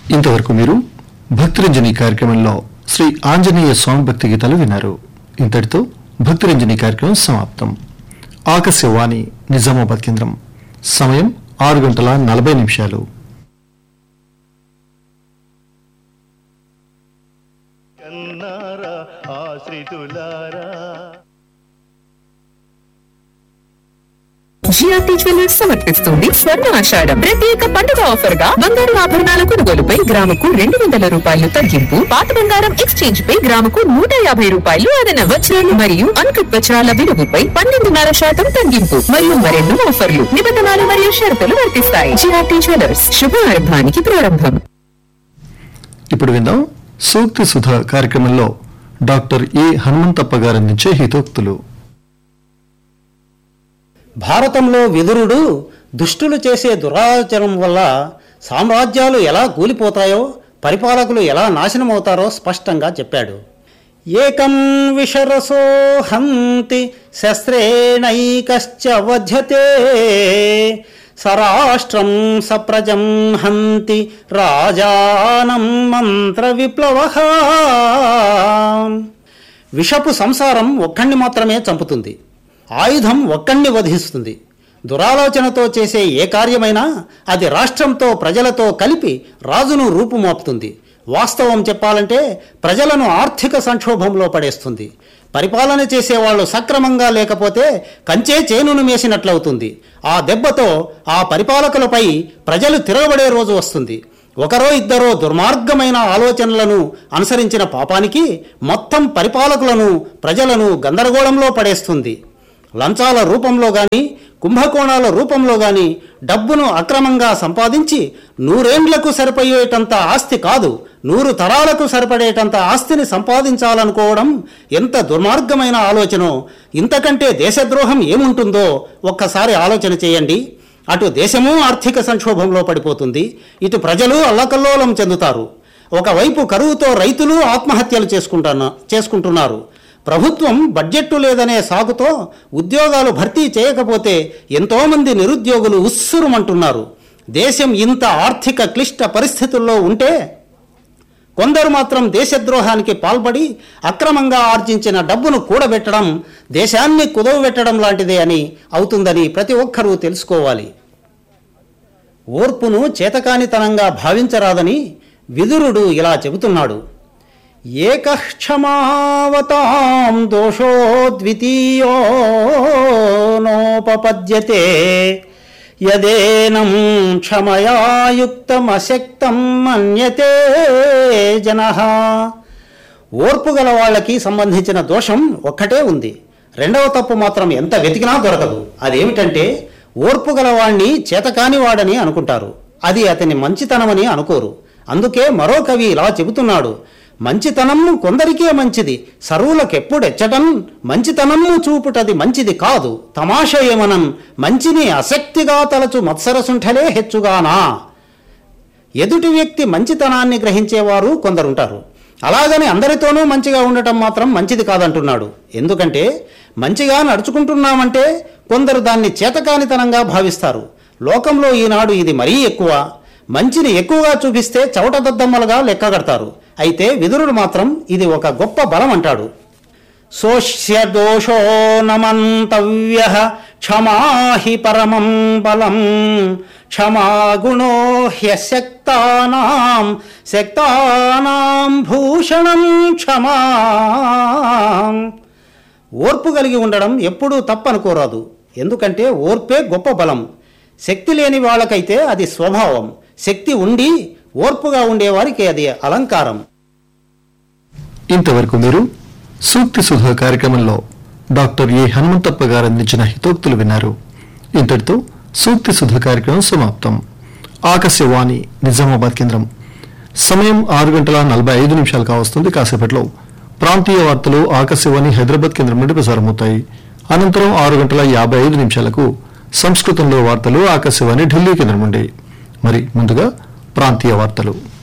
ఇంతవరకు మీరు భక్తిరంజని కార్యక్రమంలో శ్రీ ఆంజనేయ స్వామి భక్తి గీతాలు విన్నారు ఇంతటితో భక్తిరంజని కార్యక్రమం సమాప్తం ఆకాశవాణి నిజామాబాద్ కేంద్రం సమయం ఆరు గంటల నలభై నిమిషాలు కన్నారా ఆశ్రితులారా జిఆర్టీ జ్యువెలర్స్ సమర్పిస్తుంది స్వర్ణ ఆషాఢం ప్రత్యేక పండుగ ఆఫర్ గా బంగారు ఆభరణాల కొనుగోలుపై గ్రాముకు రెండు వందల రూపాయలు తగ్గింపు పాత బంగారం ఎక్స్చేంజ్ పై గ్రాముకు నూట యాభై రూపాయలు అదన వజ్రాలు మరియు అన్కట్ వజ్రాల విలువపై పన్నెండున్నర శాతం తగ్గింపు మరియు మరెన్నో ఆఫర్లు నిబంధనలు మరియు షరతులు వర్తిస్తాయి జిఆర్టీ జ్యువెలర్స్ శుభారంభానికి ప్రారంభం ఇప్పుడు విందాం సూక్తి సుధ కార్యక్రమంలో డాక్టర్ ఏ హనుమంతప్ప గారు అందించే హితోక్తులు భారతంలో విదురుడు దుష్టులు చేసే దురాచరణ వల్ల సామ్రాజ్యాలు ఎలా కూలిపోతాయో పరిపాలకులు ఎలా నాశనమవుతారో స్పష్టంగా చెప్పాడు ఏకం విషరసో హంతి శస్త్రేణైకశ్చ వధ్యతే సరాష్ట్రం సప్రజం హంతి రాజానం మంత్ర విప్లవ విషపు సంసారం ఒక్కణ్ణి మాత్రమే చంపుతుంది ఆయుధం ఒక్కణ్ణి వధిస్తుంది దురాలోచనతో చేసే ఏ కార్యమైనా అది రాష్ట్రంతో ప్రజలతో కలిపి రాజును రూపుమాపుతుంది వాస్తవం చెప్పాలంటే ప్రజలను ఆర్థిక సంక్షోభంలో పడేస్తుంది పరిపాలన చేసేవాళ్ళు సక్రమంగా లేకపోతే కంచే చేనును మేసినట్లవుతుంది ఆ దెబ్బతో ఆ పరిపాలకులపై ప్రజలు తిరగబడే రోజు వస్తుంది ఒకరో ఇద్దరో దుర్మార్గమైన ఆలోచనలను అనుసరించిన పాపానికి మొత్తం పరిపాలకులను ప్రజలను గందరగోళంలో పడేస్తుంది లంచాల రూపంలో గాని కుంభకోణాల రూపంలో గాని డబ్బును అక్రమంగా సంపాదించి నూరేండ్లకు సరిపోయేటంత ఆస్తి కాదు నూరు తరాలకు సరిపడేటంత ఆస్తిని సంపాదించాలనుకోవడం ఎంత దుర్మార్గమైన ఆలోచనో ఇంతకంటే దేశద్రోహం ఏముంటుందో ఒక్కసారి ఆలోచన చేయండి అటు దేశము ఆర్థిక సంక్షోభంలో పడిపోతుంది ఇటు ప్రజలు అల్లకల్లోలం చెందుతారు ఒకవైపు కరువుతో రైతులు ఆత్మహత్యలు చేసుకుంటున్నా చేసుకుంటున్నారు ప్రభుత్వం బడ్జెట్టు లేదనే సాగుతో ఉద్యోగాలు భర్తీ చేయకపోతే ఎంతోమంది నిరుద్యోగులు ఉస్సురుమంటున్నారు దేశం ఇంత ఆర్థిక క్లిష్ట పరిస్థితుల్లో ఉంటే కొందరు మాత్రం దేశద్రోహానికి పాల్పడి అక్రమంగా ఆర్జించిన డబ్బును కూడబెట్టడం దేశాన్ని కుదవబెట్టడం లాంటిదే అని అవుతుందని ప్రతి ఒక్కరూ తెలుసుకోవాలి ఓర్పును చేతకానితనంగా భావించరాదని విదురుడు ఇలా చెబుతున్నాడు ఏకక్షమావతాం దోషో ద్వితీయో నోపపద్యతే యదేనం క్షమయాయుక్తమశక్తం మన్యతే జన ఓర్పు గల వాళ్ళకి సంబంధించిన దోషం ఒక్కటే ఉంది రెండవ తప్పు మాత్రం ఎంత వెతికినా దొరకదు అదేమిటంటే ఓర్పు గలవాణ్ణి చేతకాని వాడని అనుకుంటారు అది అతని మంచితనమని అనుకోరు అందుకే మరో కవి ఇలా చెబుతున్నాడు మంచితనము కొందరికే మంచిది సరువులకెప్పుడెచ్చటం మంచితనము చూపుటది మంచిది కాదు తమాషయమనం మంచిని అశక్తిగా తలచు మత్సరసుంఠలే హెచ్చుగానా ఎదుటి వ్యక్తి మంచితనాన్ని గ్రహించేవారు కొందరుంటారు అలాగని అందరితోనూ మంచిగా ఉండటం మాత్రం మంచిది కాదంటున్నాడు ఎందుకంటే మంచిగా నడుచుకుంటున్నామంటే కొందరు దాన్ని చేతకానితనంగా భావిస్తారు లోకంలో ఈనాడు ఇది మరీ ఎక్కువ మంచిని ఎక్కువగా చూపిస్తే చవటదద్దమ్మలుగా లెక్కగడతారు అయితే విదురుడు మాత్రం ఇది ఒక గొప్ప బలం అంటాడు సోష్య దోషో నమంతవ్య క్షమా హి పరమం బలం క్షమా గుణో హ్యశక్తానాం శక్తానాం భూషణం క్షమా ఓర్పు కలిగి ఉండడం ఎప్పుడూ తప్పనుకోరాదు ఎందుకంటే ఓర్పే గొప్ప బలం శక్తి లేని వాళ్ళకైతే అది స్వభావం శక్తి ఉండి ఓర్పుగా ఉండేవారికి అది అలంకారం ఇంతవరకు మీరు సూక్తి సుధ కార్యక్రమంలో డాక్టర్ ఏ హనుమంతప్ప గారు అందించిన హితోక్తులు విన్నారు ఇంతటితో సూక్తి సుధ కార్యక్రమం సమాప్తం ఆకాశవాణి నిజామాబాద్ కేంద్రం సమయం ఆరు గంటల నలభై ఐదు నిమిషాలు కావస్తుంది కాసేపట్లో ప్రాంతీయ వార్తలు ఆకాశవాణి హైదరాబాద్ కేంద్రం నుండి ప్రసారమవుతాయి అనంతరం ఆరు గంటల యాభై ఐదు నిమిషాలకు సంస్కృతంలో వార్తలు ఆకాశవాణి ఢిల్లీ కేంద్రం నుండి మరి ముందుగా ప్రాంతీయ వార్తలు